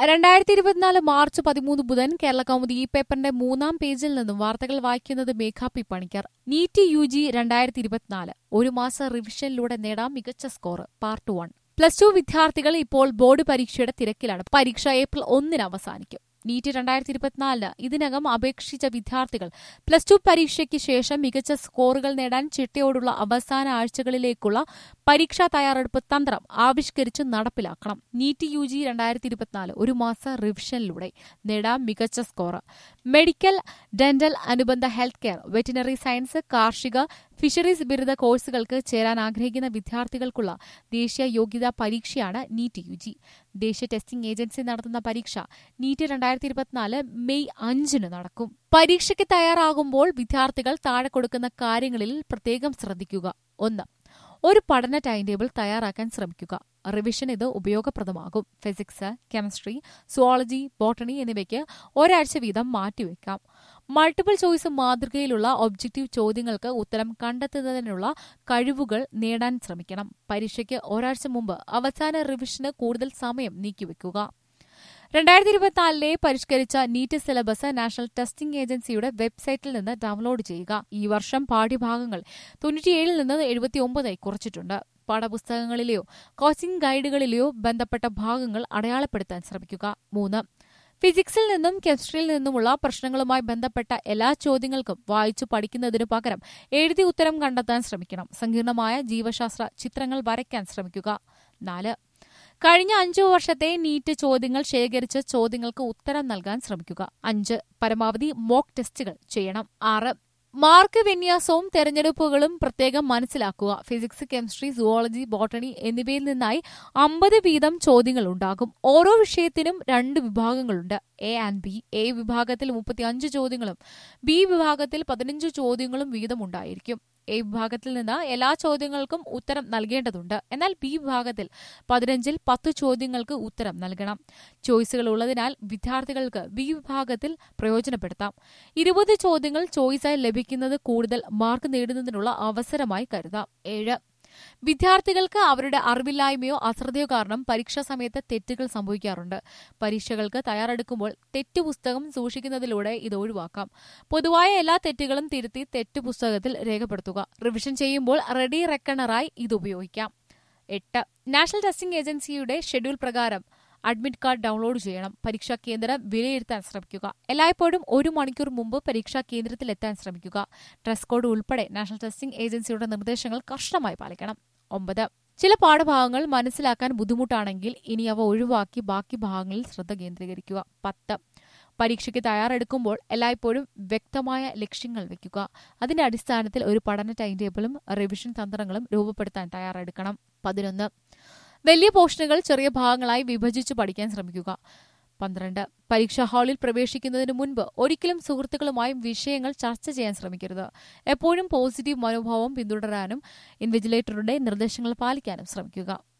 രണ്ടായിരത്തി ഇരുപത്തിനാല് മാർച്ച് പതിമൂന്ന് ബുധൻ കേരള കൗമുദി ഈ പേപ്പറിന്റെ മൂന്നാം പേജിൽ നിന്നും വാർത്തകൾ വായിക്കുന്നത് Megha P Panicker NEET U G രണ്ടായിരത്തി ഇരുപത്തിനാല് ഒരു മാസ റിവിഷനിലൂടെ നേടാം മികച്ച score part one plus two വിദ്യാർത്ഥികൾ ഇപ്പോൾ ബോർഡ് പരീക്ഷയുടെ തിരക്കിലാണ് പരീക്ഷ ഏപ്രിൽ ഒന്നിന് അവസാനിക്കും നീറ്റ് രണ്ടായിരത്തി ഇരുപത്തിനാലിന് ഇതിനകം അപേക്ഷിച്ച വിദ്യാർത്ഥികൾ പ്ലസ് ടു പരീക്ഷയ്ക്ക് ശേഷം മികച്ച സ്കോറുകൾ നേടാൻ ചിട്ടയോടുള്ള അവസാന ആഴ്ചകളിലേക്കുള്ള പരീക്ഷാ തയ്യാറെടുപ്പ് തന്ത്രം ആവിഷ്കരിച്ച് നടപ്പിലാക്കണം നീറ്റ് യു ജി രണ്ടായിരത്തി ഇരുപത്തിനാല് ഒരു മാസ റിവിഷനിലൂടെ നേടാം മികച്ച സ്കോർ മെഡിക്കൽ ഡെന്റൽ അനുബന്ധ ഹെൽത്ത് കെയർ വെറ്റിനറി സയൻസ് കാർഷിക ഫിഷറീസ് ബിരുദ കോഴ്സുകൾക്ക് ചേരാൻ ആഗ്രഹിക്കുന്ന വിദ്യാർത്ഥികൾക്കുള്ള ദേശീയ യോഗ്യതാ പരീക്ഷയാണ് നീറ്റ് യു ജി ദേശീയ ടെസ്റ്റിംഗ് ഏജൻസി നടത്തുന്ന പരീക്ഷ നീറ്റ് രണ്ടായിരത്തി ഇരുപത്തിനാല് മെയ് അഞ്ചിന് നടക്കും പരീക്ഷയ്ക്ക് തയ്യാറാകുമ്പോൾ വിദ്യാർത്ഥികൾ താഴെ കൊടുക്കുന്ന കാര്യങ്ങളിൽ പ്രത്യേകം ശ്രദ്ധിക്കുക ഒന്ന് ഒരു പഠന ടൈം ടേബിൾ തയ്യാറാക്കാൻ ശ്രമിക്കുക റിവിഷൻ ഇത് ഉപയോഗപ്രദമാകും ഫിസിക്സ് കെമിസ്ട്രി സുവോളജി ബോട്ടണി എന്നിവയ്ക്ക് ഒരാഴ്ച വീതം മാറ്റിവെക്കാം മൾട്ടിപ്പിൾ ചോയ്സ് മാതൃകയിലുള്ള ഒബ്ജക്റ്റീവ് ചോദ്യങ്ങൾക്ക് ഉത്തരം കണ്ടെത്തുന്നതിനുള്ള കഴിവുകൾ നേടാൻ ശ്രമിക്കണം പരീക്ഷയ്ക്ക് ഒരാഴ്ച മുമ്പ് അവസാന റിവിഷന് കൂടുതൽ സമയം നീക്കിവെക്കുക രണ്ടായിരത്തി ഇരുപത്തിനാലിലെ പരിഷ്കരിച്ച നീറ്റ് സിലബസ് നാഷണൽ ടെസ്റ്റിംഗ് ഏജൻസിയുടെ വെബ്സൈറ്റിൽ നിന്ന് ഡൗൺലോഡ് ചെയ്യുക ഈ വർഷം പാഠ്യഭാഗങ്ങൾ തൊണ്ണൂറ്റിയേഴിൽ നിന്ന് എഴുപത്തിയൊമ്പതായി കുറച്ചിട്ടുണ്ട് പാഠപുസ്തകങ്ങളിലെയോ കോച്ചിംഗ് ഗൈഡുകളിലെയോ ബന്ധപ്പെട്ട ഭാഗങ്ങൾ അടയാളപ്പെടുത്താൻ ശ്രമിക്കുക മൂന്ന് ഫിസിക്സിൽ നിന്നും കെമിസ്ട്രിയിൽ നിന്നുമുള്ള പ്രശ്നങ്ങളുമായി ബന്ധപ്പെട്ട എല്ലാ ചോദ്യങ്ങൾക്കും വായിച്ചു പഠിക്കുന്നതിനു പകരം എഴുതി ഉത്തരം കണ്ടെത്താൻ ശ്രമിക്കണം സങ്കീർണമായ ജീവശാസ്ത്ര ചിത്രങ്ങൾ വരയ്ക്കാൻ ശ്രമിക്കുക നാല് കഴിഞ്ഞ അഞ്ചു വർഷത്തെ നീറ്റ് ചോദ്യങ്ങൾ ശേഖരിച്ച് ചോദ്യങ്ങൾക്ക് ഉത്തരം നൽകാൻ ശ്രമിക്കുക അഞ്ച് പരമാവധി മോക്ക് ടെസ്റ്റുകൾ ചെയ്യണം ആറ് മാർക്ക് വിന്യാസവും തെരഞ്ഞെടുപ്പുകളും പ്രത്യേകം മനസ്സിലാക്കുക ഫിസിക്സ് കെമിസ്ട്രി സുവോളജി ബോട്ടണി എന്നിവയിൽ നിന്നായി അമ്പത് വീതം ചോദ്യങ്ങൾ ഉണ്ടാകും ഓരോ വിഷയത്തിനും രണ്ട് വിഭാഗങ്ങളുണ്ട് എ ആൻഡ് ബി എ വിഭാഗത്തിൽ മുപ്പത്തിയഞ്ച് ചോദ്യങ്ങളും ബി വിഭാഗത്തിൽ പതിനഞ്ച് ചോദ്യങ്ങളും വീതം ഉണ്ടായിരിക്കും എ വിഭാഗത്തിൽ നിന്ന് എല്ലാ ചോദ്യങ്ങൾക്കും ഉത്തരം നൽകേണ്ടതുണ്ട് എന്നാൽ ബി വിഭാഗത്തിൽ പതിനഞ്ചിൽ പത്ത് ചോദ്യങ്ങൾക്ക് ഉത്തരം നൽകണം ചോയ്സുകൾ ഉള്ളതിനാൽ വിദ്യാർത്ഥികൾക്ക് ബി വിഭാഗത്തിൽ പ്രയോജനപ്പെടുത്താം ഇരുപത് ചോദ്യങ്ങൾ ചോയ്സായി ലഭിക്കുന്നത് കൂടുതൽ മാർക്ക് നേടുന്നതിനുള്ള അവസരമായി കരുതാം ഏഴ് വിദ്യാർത്ഥികൾക്ക് അവരുടെ അറിവില്ലായ്മയോ അശ്രദ്ധയോ കാരണം പരീക്ഷാ സമയത്ത് തെറ്റുകൾ സംഭവിക്കാറുണ്ട് പരീക്ഷകൾക്ക് തയ്യാറെടുക്കുമ്പോൾ തെറ്റു പുസ്തകം സൂക്ഷിക്കുന്നതിലൂടെ ഇത് ഒഴിവാക്കാം പൊതുവായ എല്ലാ തെറ്റുകളും തിരുത്തി തെറ്റു പുസ്തകത്തിൽ രേഖപ്പെടുത്തുക റിവിഷൻ ചെയ്യുമ്പോൾ റെഡി റെക്കണറായി ഇത് ഉപയോഗിക്കാം എട്ട് നാഷണൽ ടെസ്റ്റിംഗ് ഏജൻസിയുടെ ഷെഡ്യൂൾ പ്രകാരം അഡ്മിറ്റ് കാർഡ് ഡൗൺലോഡ് ചെയ്യണം പരീക്ഷാ കേന്ദ്രം വിലയിരുത്താൻ ശ്രമിക്കുക എല്ലായ്പ്പോഴും ഒരു മണിക്കൂർ മുമ്പ് പരീക്ഷാ കേന്ദ്രത്തിൽ എത്താൻ ശ്രമിക്കുക ഡ്രസ് കോഡ് ഉൾപ്പെടെ നാഷണൽ ടെസ്റ്റിംഗ് ഏജൻസിയുടെ നിർദ്ദേശങ്ങൾ കർശനമായി പാലിക്കണം ഒമ്പത് ചില പാഠഭാഗങ്ങൾ മനസ്സിലാക്കാൻ ബുദ്ധിമുട്ടാണെങ്കിൽ ഇനി അവ ഒഴിവാക്കി ബാക്കി ഭാഗങ്ങളിൽ ശ്രദ്ധ കേന്ദ്രീകരിക്കുക പത്ത് പരീക്ഷയ്ക്ക് തയ്യാറെടുക്കുമ്പോൾ എല്ലായ്പ്പോഴും വ്യക്തമായ ലക്ഷ്യങ്ങൾ വയ്ക്കുക അതിന്റെ അടിസ്ഥാനത്തിൽ ഒരു പഠന ടൈം ടേബിളും റിവിഷൻ തന്ത്രങ്ങളും രൂപപ്പെടുത്താൻ തയ്യാറെടുക്കണം പതിനൊന്ന് വലിയ പോർഷനുകൾ ചെറിയ ഭാഗങ്ങളായി വിഭജിച്ച് പഠിക്കാൻ ശ്രമിക്കുക പന്ത്രണ്ട് പരീക്ഷാ ഹാളിൽ പ്രവേശിക്കുന്നതിന് മുൻപ് ഒരിക്കലും സുഹൃത്തുക്കളുമായും വിഷയങ്ങൾ ചർച്ച ചെയ്യാൻ ശ്രമിക്കരുത് എപ്പോഴും പോസിറ്റീവ് മനോഭാവം പിന്തുടരാനും ഇൻവിജിലേറ്ററുടെ നിർദ്ദേശങ്ങൾ പാലിക്കാനും ശ്രമിക്കുക